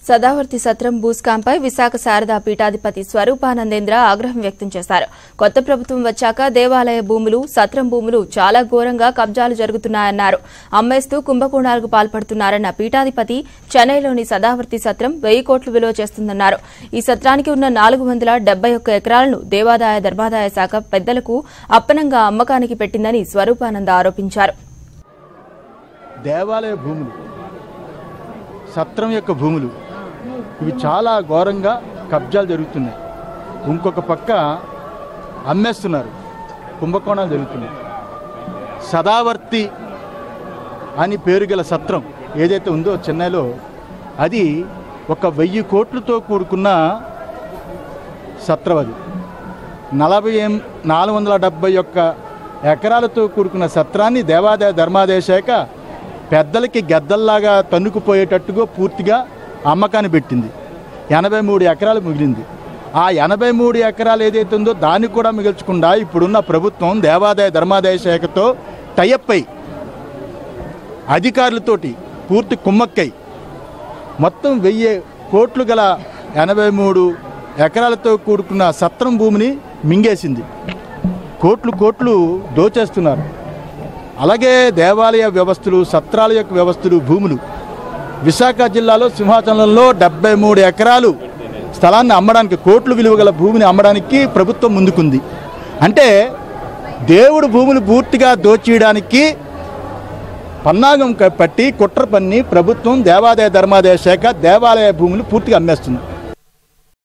సదావర్తి సత్రం భూస్కాంపై విశాఖ శారదా పీఠాధిపతి స్వరూపానందేంద్ర ఆగ్రహం వ్యక్తం చేశారు కొత్త ప్రభుత్వం వచ్చాక దేవాలయ భూములు సత్రం భూములు చాలా ఘోరంగా కబ్జాలు జరుగుతున్నాయన్నారు అమ్మేస్తూ కుంభకోణాలకు పాల్పడుతున్నారన్న పీఠాధిపతి చెన్నైలోని సదావర్తి సత్రం వెయ్యి కోట్లు విలువ చేస్తుందన్నారు ఈ సత్రానికి ఉన్న నాలుగు వందల డెబ్బై ఒక్క ఎకరాలను దేవాదాయ ధర్మాదాయ శాఖ పెద్దలకు అప్పనంగా అమ్మకానికి పెట్టిందని స్వరూపానంద ఆరోపించారు దేవాలయ భూములు సత్రం యొక్క భూములు ఇవి చాలా ఘోరంగా కబ్జాలు జరుగుతున్నాయి ఇంకొక పక్క అమ్మేస్తున్నారు కుంభకోణాలు జరుగుతున్నాయి సదావర్తి అని పేరు గల సత్రం ఏదైతే ఉందో చెన్నైలో అది ఒక వెయ్యి కోట్లతో కూడుకున్న సత్రం అది నలభై ఎం- నాలుగు వందల డెబ్బై ఒక్క ఎకరాలతో కూడుకున్న సత్రాన్ని దేవాదాయ ధర్మాదాయ శాఖ పెద్దలకి గద్దల్లాగా తన్నుకుపోయేటట్టుగా పూర్తిగా అమ్మకాన్ని పెట్టింది ఎనభై మూడు ఎకరాలు మిగిలింది ఆ ఎనభై మూడు ఎకరాలు ఏదైతే ఉందో దాన్ని కూడా మిగిల్చకుండా ఇప్పుడున్న ప్రభుత్వం దేవాదాయ ధర్మాదాయ శాఖతో టైఅప్ అయి అధికారులతోటి పూర్తి కుమ్మక్కై మొత్తం వెయ్యి కోట్లు గల ఎనభై మూడు ఎకరాలతో కూడుకున్న సత్రం భూమిని మింగేసింది కోట్లు కోట్లు దోచేస్తున్నారు అలాగే దేవాలయ వ్యవస్థలు సత్రాల యొక్క వ్యవస్థలు భూములు విశాఖ జిల్లాలో సింహాచలంలో డెబ్బై మూడు ఎకరాలు స్థలాన్ని అమ్మడానికి కోట్లు విలువ గల భూమిని అమ్మడానికి ప్రభుత్వం ముందుకుంది అంటే దేవుడు భూములు పూర్తిగా దోచేయడానికి పన్నాగం క- పట్టి కుట్ర పన్ని ప్రభుత్వం దేవాదాయ ధర్మాదాయ శాఖ దేవాలయ భూములు పూర్తిగా అమ్మేస్తుంది